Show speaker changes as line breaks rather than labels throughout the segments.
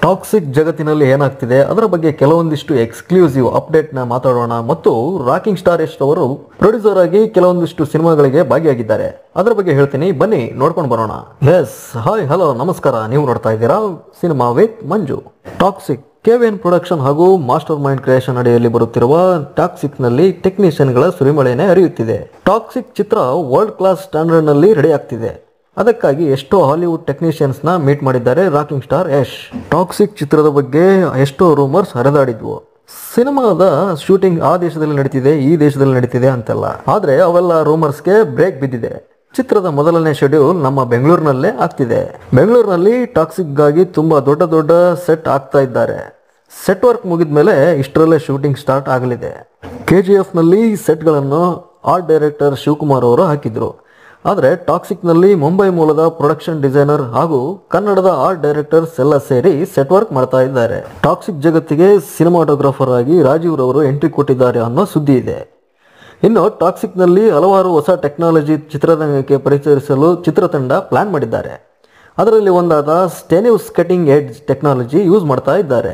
toxic ಜಗತ್ತಿನಲ್ಲಿ ಏನಾಗ್ತಿದೆ ಅದರ ಬಗ್ಗೆ ಕೆಲವೊಂದಿಷ್ಟು ಎಕ್ಸ್ಕ್ಲೂಸಿವ್ ಅಪ್ಡೇಟ್ ನ ಮಾತಾಡೋಣ ಮತ್ತು ರಾಕಿಂಗ್ ಸ್ಟಾರ್ ಯಶ್ ಅವರು ಪ್ರೊಡ್ಯೂಸರ್ ಆಗಿ ಕೆಲವೊಂದಿಷ್ಟು ಸಿನಿಮಾಗಳಿಗೆ ಭಾಗಿಯಾಗಿದ್ದಾರೆ ಅದರ ಬಗ್ಗೆ ಹೇಳ್ತೀನಿ ಬನ್ನಿ ನೋಡ್ಕೊಂಡು ಬರೋಣ ಎಸ್ ಹಾಯ್ ಹಲೋ ನಮಸ್ಕಾರ ನೀವು ನೋಡ್ತಾ ಇದ್ದೀರಾ cinema with Manju toxic KVN production ಹಾಗೂ ಮಾಸ್ಟರ್ ಮೈಂಡ್ ಕ್ರಿಯೇಷನ್ ಅಡಿಯಲ್ಲಿ ಬರುತ್ತಿರುವ ಟಾಕ್ಸಿಕ್ ನಲ್ಲಿ ಟೆಕ್ನಿಷಿಯನ್ಗಳ ಸುರಿಮಳೆನೆ ಹರಿಯುತ್ತಿದೆ ಟಾಕ್ಸಿಕ್ ಚಿತ್ರ ವರ್ಲ್ಡ್ ಕ್ಲಾಸ್ ಸ್ಟ್ಯಾಂಡರ್ಡ್ ನಲ್ಲಿ ರೆಡಿ ಆಗ್ತಿದೆ ಅದಕ್ಕಾಗಿ ಎಷ್ಟೋ ಹಾಲಿವುಡ್ ಟೆಕ್ನಿಷಿಯನ್ಸ್ ನ ಮೀಟ್ ಮಾಡಿದ್ದಾರೆ ರಾಕಿಂಗ್ ಸ್ಟಾರ್ ಯಶ್ ಟಾಕ್ಸಿಕ್ ಚಿತ್ರದ ಬಗ್ಗೆ ಎಷ್ಟೋ ರೂಮರ್ಸ್ ಹರಿದಾಡಿದ್ವು ಸಿನಿಮಾದ ಶೂಟಿಂಗ್ ಆ ದೇಶದಲ್ಲಿ ನಡೀತಿದೆ ಈ ದೇಶದಲ್ಲಿ ನಡೀತಿದೆ ಅಂತೆಲ್ಲ ಆದ್ರೆ ಅವೆಲ್ಲ ರೂಮರ್ಸ್ಗೆ ಬ್ರೇಕ್ ಬಿದ್ದಿದೆ ಚಿತ್ರದ ಮೊದಲನೇ ಶೆಡ್ಯೂಲ್ ನಮ್ಮ ಬೆಂಗಳೂರಿನಲ್ಲೇ ಆಗ್ತಿದೆ ಬೆಂಗಳೂರಿನಲ್ಲಿ ಟಾಕ್ಸಿಕ್ಗಾಗಿ ತುಂಬಾ ದೊಡ್ಡ ದೊಡ್ಡ ಸೆಟ್ ಆಗ್ತಾ ಇದ್ದಾರೆ ಸೆಟ್ ವರ್ಕ್ ಮುಗಿದ ಮೇಲೆ ಇಷ್ಟರಲ್ಲೇ ಶೂಟಿಂಗ್ ಸ್ಟಾರ್ಟ್ ಆಗಲಿದೆ ಕೆ ಜಿ ಎಫ್ನಲ್ಲಿ ಸೆಟ್ಗಳನ್ನು ಆರ್ಟ್ ಡೈರೆಕ್ಟರ್ ಶಿವಕುಮಾರ್ ಅವರು ಹಾಕಿದ್ರು ಆದರೆ ಟಾಕ್ಸಿಕ್ನಲ್ಲಿ ಮುಂಬೈ ಮೂಲದ ಪ್ರೊಡಕ್ಷನ್ ಡಿಸೈನರ್ ಹಾಗೂ ಕನ್ನಡದ ಆರ್ಟ್ ಡೈರೆಕ್ಟರ್ಸ್ ಎಲ್ಲ ಸೇರಿ ಸೆಟ್ ವರ್ಕ್ ಮಾಡ್ತಾ ಇದ್ದಾರೆ ಟಾಕ್ಸಿಕ್ ಜಗತ್ತಿಗೆ ಸಿನಿಮಾಟೋಗ್ರಾಫರ್ ಆಗಿ ರಾಜೀವ್ ರವರು ಎಂಟ್ರಿ ಕೊಟ್ಟಿದ್ದಾರೆ ಅನ್ನೋ ಸುದ್ದಿ ಇದೆ ಇನ್ನು ಟಾಕ್ಸಿಕ್ನಲ್ಲಿ ಹಲವಾರು ಹೊಸ ಟೆಕ್ನಾಲಜಿ ಚಿತ್ರರಂಗಕ್ಕೆ ಪರಿಚಯಿಸಲು ಚಿತ್ರತಂಡ ಪ್ಲಾನ್ ಮಾಡಿದ್ದಾರೆ ಅದರಲ್ಲಿ ಒಂದಾದ ಸ್ಟೆನಿವ್ ಸ್ಕೆಟಿಂಗ್ ಎಡ್ಜ್ ಟೆಕ್ನಾಲಜಿ ಯೂಸ್ ಮಾಡ್ತಾ ಇದ್ದಾರೆ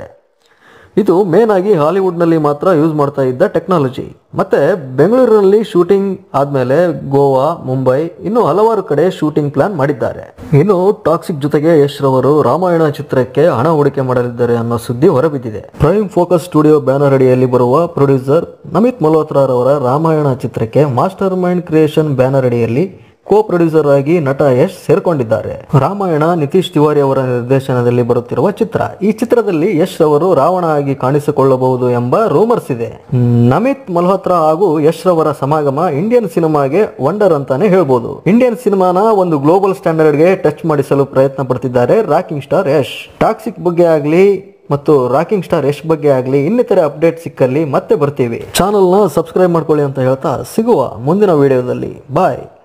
ಇದು ಮೇನ್ ಆಗಿ ಹಾಲಿವುಡ್ನಲ್ಲಿ ಮಾತ್ರ ಯೂಸ್ ಮಾಡ್ತಾ ಇದ್ದ ಟೆಕ್ನಾಲಜಿ ಮತ್ತೆ ಬೆಂಗಳೂರಿನಲ್ಲಿ ಶೂಟಿಂಗ್ ಆದ್ಮೇಲೆ ಗೋವಾ ಮುಂಬೈ ಇನ್ನು ಹಲವಾರು ಕಡೆ ಶೂಟಿಂಗ್ ಪ್ಲಾನ್ ಮಾಡಿದ್ದಾರೆ ಇನ್ನು ಟಾಕ್ಸಿಕ್ ಜೊತೆಗೆ ಯಶ್ ರವರು ರಾಮಾಯಣ ಚಿತ್ರಕ್ಕೆ ಹಣ ಹೂಡಿಕೆ ಮಾಡಲಿದ್ದಾರೆ ಅನ್ನೋ ಸುದ್ದಿ ಹೊರಬಿದ್ದಿದೆ ಪ್ರೈಮ್ ಫೋಕಸ್ ಸ್ಟುಡಿಯೋ ಬ್ಯಾನರ್ ಅಡಿಯಲ್ಲಿ ಬರುವ ಪ್ರೊಡ್ಯೂಸರ್ ನಮಿತ್ ಮಲ್ಹೋತ್ರಾ ರವರ ರಾಮಾಯಣ ಚಿತ್ರಕ್ಕೆ ಮಾಸ್ಟರ್ ಮೈಂಡ್ ಕ್ರಿಯೇಷನ್ ಬ್ಯಾನರ್ ಅಡಿಯಲ್ಲಿ ಕೋ ಪ್ರೊಡ್ಯೂಸರ್ ಆಗಿ ನಟ ಯಶ್ ಸೇರ್ಕೊಂಡಿದ್ದಾರೆ ರಾಮಾಯಣ ನಿತೀಶ್ ತಿವಾರಿ ಅವರ ನಿರ್ದೇಶನದಲ್ಲಿ ಬರುತ್ತಿರುವ ಚಿತ್ರ ಈ ಚಿತ್ರದಲ್ಲಿ ಯಶ್ ಅವರು ರಾವಣ ಆಗಿ ಕಾಣಿಸಿಕೊಳ್ಳಬಹುದು ಎಂಬ ರೂಮರ್ಸ್ ಇದೆ ನಮಿತ್ ಮಲ್ಹೋತ್ರಾ ಹಾಗೂ ಯಶ್ ರವರ ಸಮಾಗಮ ಇಂಡಿಯನ್ ಸಿನಿಮಾಗೆ ವಂಡರ್ ಅಂತಾನೆ ಹೇಳ್ಬೋದು ಇಂಡಿಯನ್ ಸಿನಿಮಾನ ಒಂದು ಗ್ಲೋಬಲ್ ಸ್ಟ್ಯಾಂಡರ್ಡ್ಗೆ ಟಚ್ ಮಾಡಿಸಲು ಪ್ರಯತ್ನ ಪಡ್ತಿದ್ದಾರೆ ರಾಕಿಂಗ್ ಸ್ಟಾರ್ ಯಶ್ ಟಾಕ್ಸಿಕ್ ಬಗ್ಗೆ ಆಗ್ಲಿ ಮತ್ತು ರಾಕಿಂಗ್ ಸ್ಟಾರ್ ಯಶ್ ಬಗ್ಗೆ ಆಗಲಿ ಇನ್ನಿತರೆ ಅಪ್ಡೇಟ್ ಸಿಕ್ಕಲ್ಲಿ ಮತ್ತೆ ಬರ್ತೀವಿ ಚಾನಲ್ನ ಸಬ್ಸ್ಕ್ರೈಬ್ ಮಾಡ್ಕೊಳ್ಳಿ ಅಂತ ಹೇಳ್ತಾ ಸಿಗುವ ಮುಂದಿನ ವಿಡಿಯೋದಲ್ಲಿ ಬಾಯ್